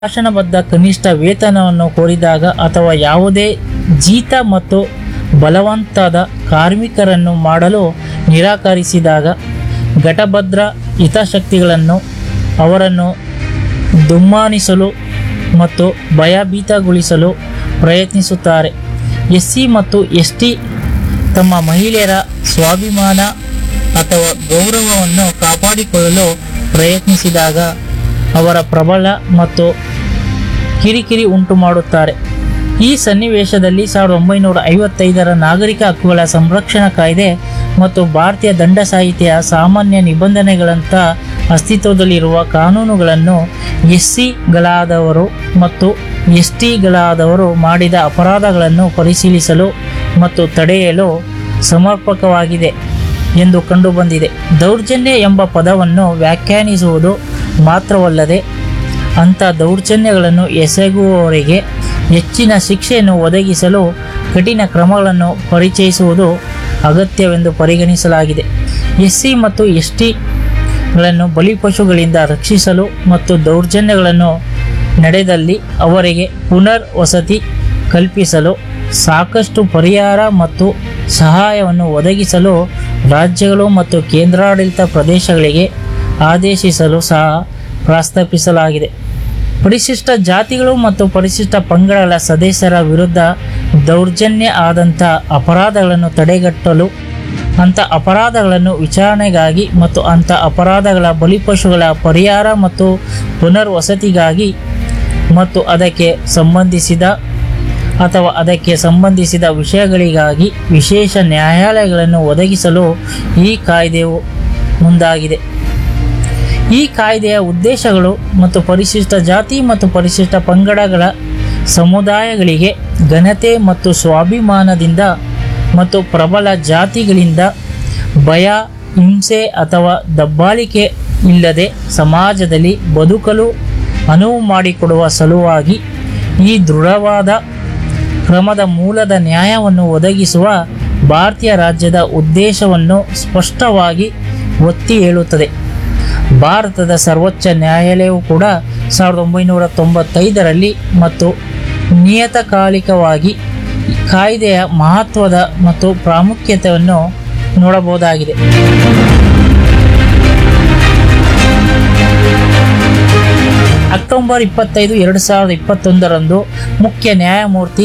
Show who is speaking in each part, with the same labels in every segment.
Speaker 1: ಶಾಸನಬದ್ಧ ಕನಿಷ್ಠ ವೇತನವನ್ನು ಕೋರಿದಾಗ ಅಥವಾ ಯಾವುದೇ ಜೀತ ಮತ್ತು ಬಲವಂತದ ಕಾರ್ಮಿಕರನ್ನು ಮಾಡಲು ನಿರಾಕರಿಸಿದಾಗ ಘಟಭದ್ರ ಹಿತಾಸಕ್ತಿಗಳನ್ನು ಅವರನ್ನು ದುಮ್ಮಾನಿಸಲು ಮತ್ತು ಭಯಭೀತಗೊಳಿಸಲು ಪ್ರಯತ್ನಿಸುತ್ತಾರೆ ಎಸ್ಸಿ ಮತ್ತು ಎಸ್ ಟಿ ತಮ್ಮ ಮಹಿಳೆಯರ ಸ್ವಾಭಿಮಾನ ಅಥವಾ ಗೌರವವನ್ನು ಕಾಪಾಡಿಕೊಳ್ಳಲು ಪ್ರಯತ್ನಿಸಿದಾಗ ಅವರ ಪ್ರಬಲ ಮತ್ತು ಕಿರಿಕಿರಿ ಉಂಟು ಮಾಡುತ್ತಾರೆ ಈ ಸನ್ನಿವೇಶದಲ್ಲಿ ಸಾವಿರದ ಒಂಬೈನೂರ ಐವತ್ತೈದರ ನಾಗರಿಕ ಹಕ್ಕುಗಳ ಸಂರಕ್ಷಣಾ ಕಾಯ್ದೆ ಮತ್ತು ಭಾರತೀಯ ದಂಡ ಸಾಹಿತ್ಯ ಸಾಮಾನ್ಯ ನಿಬಂಧನೆಗಳಂಥ ಅಸ್ತಿತ್ವದಲ್ಲಿರುವ ಕಾನೂನುಗಳನ್ನು ಎಸ್ ಸಿಗಳಾದವರು ಮತ್ತು ಎಸ್ ಟಿಗಳಾದವರು ಮಾಡಿದ ಅಪರಾಧಗಳನ್ನು ಪರಿಶೀಲಿಸಲು ಮತ್ತು ತಡೆಯಲು ಸಮರ್ಪಕವಾಗಿದೆ ಎಂದು ಕಂಡುಬಂದಿದೆ ದೌರ್ಜನ್ಯ ಎಂಬ ಪದವನ್ನು ವ್ಯಾಖ್ಯಾನಿಸುವುದು ಮಾತ್ರವಲ್ಲದೆ ಅಂಥ ದೌರ್ಜನ್ಯಗಳನ್ನು ಎಸಗುವವರಿಗೆ ಹೆಚ್ಚಿನ ಶಿಕ್ಷೆಯನ್ನು ಒದಗಿಸಲು ಕಠಿಣ ಕ್ರಮಗಳನ್ನು ಪರಿಚಯಿಸುವುದು ಅಗತ್ಯವೆಂದು ಪರಿಗಣಿಸಲಾಗಿದೆ ಎಸ್ ಸಿ ಮತ್ತು ಎಸ್ ಟಿಗಳನ್ನು ಬಲಿಪಶುಗಳಿಂದ ರಕ್ಷಿಸಲು ಮತ್ತು ದೌರ್ಜನ್ಯಗಳನ್ನು ನಡೆದಲ್ಲಿ ಅವರಿಗೆ ಪುನರ್ ವಸತಿ ಕಲ್ಪಿಸಲು ಸಾಕಷ್ಟು ಪರಿಹಾರ ಮತ್ತು ಸಹಾಯವನ್ನು ಒದಗಿಸಲು ರಾಜ್ಯಗಳು ಮತ್ತು ಕೇಂದ್ರಾಡಳಿತ ಪ್ರದೇಶಗಳಿಗೆ ಆದೇಶಿಸಲು ಸಹ ಪ್ರಸ್ತಾಪಿಸಲಾಗಿದೆ ಪರಿಶಿಷ್ಟ ಜಾತಿಗಳು ಮತ್ತು ಪರಿಶಿಷ್ಟ ಪಂಗಡಗಳ ಸದಸ್ಯರ ವಿರುದ್ಧ ದೌರ್ಜನ್ಯ ಆದಂಥ ಅಪರಾಧಗಳನ್ನು ತಡೆಗಟ್ಟಲು ಅಂಥ ಅಪರಾಧಗಳನ್ನು ವಿಚಾರಣೆಗಾಗಿ ಮತ್ತು ಅಂಥ ಅಪರಾಧಗಳ ಬಲಿಪಶುಗಳ ಪರಿಹಾರ ಮತ್ತು ಪುನರ್ವಸತಿಗಾಗಿ ಮತ್ತು ಅದಕ್ಕೆ ಸಂಬಂಧಿಸಿದ ಅಥವಾ ಅದಕ್ಕೆ ಸಂಬಂಧಿಸಿದ ವಿಷಯಗಳಿಗಾಗಿ ವಿಶೇಷ ನ್ಯಾಯಾಲಯಗಳನ್ನು ಒದಗಿಸಲು ಈ ಕಾಯ್ದೆಯು ಮುಂದಾಗಿದೆ ಈ ಕಾಯ್ದೆಯ ಉದ್ದೇಶಗಳು ಮತ್ತು ಪರಿಶಿಷ್ಟ ಜಾತಿ ಮತ್ತು ಪರಿಶಿಷ್ಟ ಪಂಗಡಗಳ ಸಮುದಾಯಗಳಿಗೆ ಘನತೆ ಮತ್ತು ಸ್ವಾಭಿಮಾನದಿಂದ ಮತ್ತು ಪ್ರಬಲ ಜಾತಿಗಳಿಂದ ಭಯ ಹಿಂಸೆ ಅಥವಾ ದಬ್ಬಾಳಿಕೆ ಇಲ್ಲದೆ ಸಮಾಜದಲ್ಲಿ ಬದುಕಲು ಅನುವು ಮಾಡಿಕೊಡುವ ಸಲುವಾಗಿ ಈ ದೃಢವಾದ ಕ್ರಮದ ಮೂಲದ ನ್ಯಾಯವನ್ನು ಒದಗಿಸುವ ಭಾರತೀಯ ರಾಜ್ಯದ ಉದ್ದೇಶವನ್ನು ಸ್ಪಷ್ಟವಾಗಿ ಒತ್ತಿ ಹೇಳುತ್ತದೆ ಭಾರತದ ಸರ್ವೋಚ್ಚ ನ್ಯಾಯಾಲಯವು ಕೂಡ ಸಾವಿರದ ಒಂಬೈನೂರ ತೊಂಬತ್ತೈದರಲ್ಲಿ ಮತ್ತು ನಿಯತಕಾಲಿಕವಾಗಿ ಕಾಯ್ದೆಯ ಮಹತ್ವದ ಮತ್ತು ಪ್ರಾಮುಖ್ಯತೆಯನ್ನು ನೋಡಬಹುದಾಗಿದೆ ಅಕ್ಟೋಬರ್ ಇಪ್ಪತ್ತೈದು ಎರಡು ಸಾವಿರದ ಇಪ್ಪತ್ತೊಂದರಂದು ಮುಖ್ಯ ನ್ಯಾಯಮೂರ್ತಿ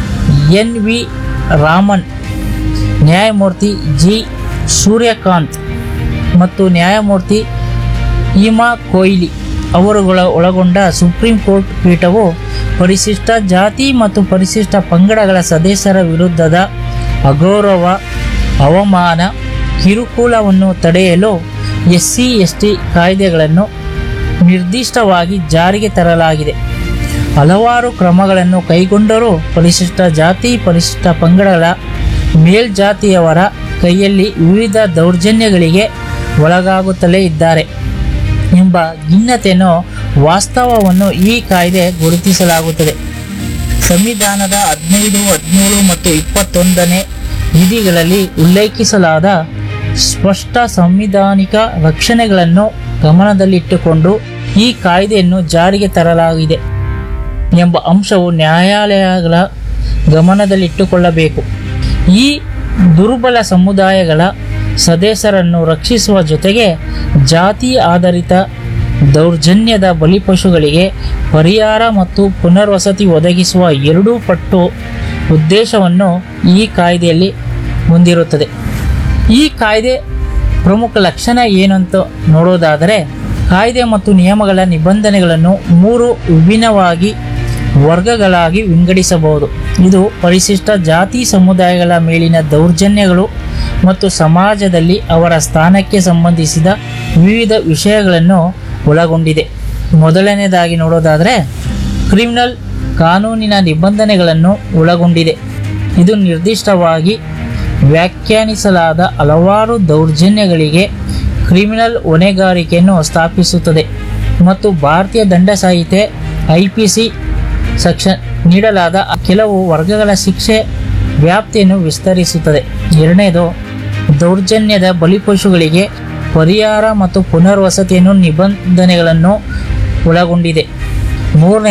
Speaker 1: ಎನ್ ವಿ ರಾಮನ್ ನ್ಯಾಯಮೂರ್ತಿ ಜಿ ಸೂರ್ಯಕಾಂತ್ ಮತ್ತು ನ್ಯಾಯಮೂರ್ತಿ ಹಿಮಾ ಕೊಯ್ಲಿ ಅವರುಗಳ ಒಳಗೊಂಡ ಸುಪ್ರೀಂ ಕೋರ್ಟ್ ಪೀಠವು ಪರಿಶಿಷ್ಟ ಜಾತಿ ಮತ್ತು ಪರಿಶಿಷ್ಟ ಪಂಗಡಗಳ ಸದಸ್ಯರ ವಿರುದ್ಧದ ಅಗೌರವ ಅವಮಾನ ಕಿರುಕುಳವನ್ನು ತಡೆಯಲು ಎಸ್ ಸಿ ಎಸ್ ಟಿ ಕಾಯ್ದೆಗಳನ್ನು ನಿರ್ದಿಷ್ಟವಾಗಿ ಜಾರಿಗೆ ತರಲಾಗಿದೆ ಹಲವಾರು ಕ್ರಮಗಳನ್ನು ಕೈಗೊಂಡರೂ ಪರಿಶಿಷ್ಟ ಜಾತಿ ಪರಿಶಿಷ್ಟ ಪಂಗಡಗಳ ಮೇಲ್ಜಾತಿಯವರ ಕೈಯಲ್ಲಿ ವಿವಿಧ ದೌರ್ಜನ್ಯಗಳಿಗೆ ಒಳಗಾಗುತ್ತಲೇ ಇದ್ದಾರೆ ಎಂಬ ಖಿನ್ನತೆಯನ್ನು ವಾಸ್ತವವನ್ನು ಈ ಕಾಯ್ದೆ ಗುರುತಿಸಲಾಗುತ್ತದೆ ಸಂವಿಧಾನದ ಹದಿನೈದು ಹದಿನೇಳು ಮತ್ತು ಇಪ್ಪತ್ತೊಂದನೇ ವಿಧಿಗಳಲ್ಲಿ ಉಲ್ಲೇಖಿಸಲಾದ ಸ್ಪಷ್ಟ ಸಂವಿಧಾನಿಕ ರಕ್ಷಣೆಗಳನ್ನು ಗಮನದಲ್ಲಿಟ್ಟುಕೊಂಡು ಈ ಕಾಯ್ದೆಯನ್ನು ಜಾರಿಗೆ ತರಲಾಗಿದೆ ಎಂಬ ಅಂಶವು ನ್ಯಾಯಾಲಯಗಳ ಗಮನದಲ್ಲಿಟ್ಟುಕೊಳ್ಳಬೇಕು ಈ ದುರ್ಬಲ ಸಮುದಾಯಗಳ ಸದಸ್ಯರನ್ನು ರಕ್ಷಿಸುವ ಜೊತೆಗೆ ಜಾತಿ ಆಧಾರಿತ ದೌರ್ಜನ್ಯದ ಬಲಿಪಶುಗಳಿಗೆ ಪರಿಹಾರ ಮತ್ತು ಪುನರ್ವಸತಿ ಒದಗಿಸುವ ಎರಡೂ ಪಟ್ಟು ಉದ್ದೇಶವನ್ನು ಈ ಕಾಯ್ದೆಯಲ್ಲಿ ಹೊಂದಿರುತ್ತದೆ ಈ ಕಾಯ್ದೆ ಪ್ರಮುಖ ಲಕ್ಷಣ ಏನಂತ ನೋಡೋದಾದರೆ ಕಾಯ್ದೆ ಮತ್ತು ನಿಯಮಗಳ ನಿಬಂಧನೆಗಳನ್ನು ಮೂರು ವಿಭಿನ್ನವಾಗಿ ವರ್ಗಗಳಾಗಿ ವಿಂಗಡಿಸಬಹುದು ಇದು ಪರಿಶಿಷ್ಟ ಜಾತಿ ಸಮುದಾಯಗಳ ಮೇಲಿನ ದೌರ್ಜನ್ಯಗಳು ಮತ್ತು ಸಮಾಜದಲ್ಲಿ ಅವರ ಸ್ಥಾನಕ್ಕೆ ಸಂಬಂಧಿಸಿದ ವಿವಿಧ ವಿಷಯಗಳನ್ನು ಒಳಗೊಂಡಿದೆ ಮೊದಲನೇದಾಗಿ ನೋಡೋದಾದರೆ ಕ್ರಿಮಿನಲ್ ಕಾನೂನಿನ ನಿಬಂಧನೆಗಳನ್ನು ಒಳಗೊಂಡಿದೆ ಇದು ನಿರ್ದಿಷ್ಟವಾಗಿ ವ್ಯಾಖ್ಯಾನಿಸಲಾದ ಹಲವಾರು ದೌರ್ಜನ್ಯಗಳಿಗೆ ಕ್ರಿಮಿನಲ್ ಹೊಣೆಗಾರಿಕೆಯನ್ನು ಸ್ಥಾಪಿಸುತ್ತದೆ ಮತ್ತು ಭಾರತೀಯ ದಂಡ ಸಂಹಿತೆ ಐ ಪಿ ಸಿ ಸೆಕ್ಷನ್ ನೀಡಲಾದ ಕೆಲವು ವರ್ಗಗಳ ಶಿಕ್ಷೆ ವ್ಯಾಪ್ತಿಯನ್ನು ವಿಸ್ತರಿಸುತ್ತದೆ ಎರಡನೇದು ದೌರ್ಜನ್ಯದ ಬಲಿಪಶುಗಳಿಗೆ ಪರಿಹಾರ ಮತ್ತು ಪುನರ್ವಸತಿಯನ್ನು ನಿಬಂಧನೆಗಳನ್ನು ಒಳಗೊಂಡಿದೆ ಮೂರನೇ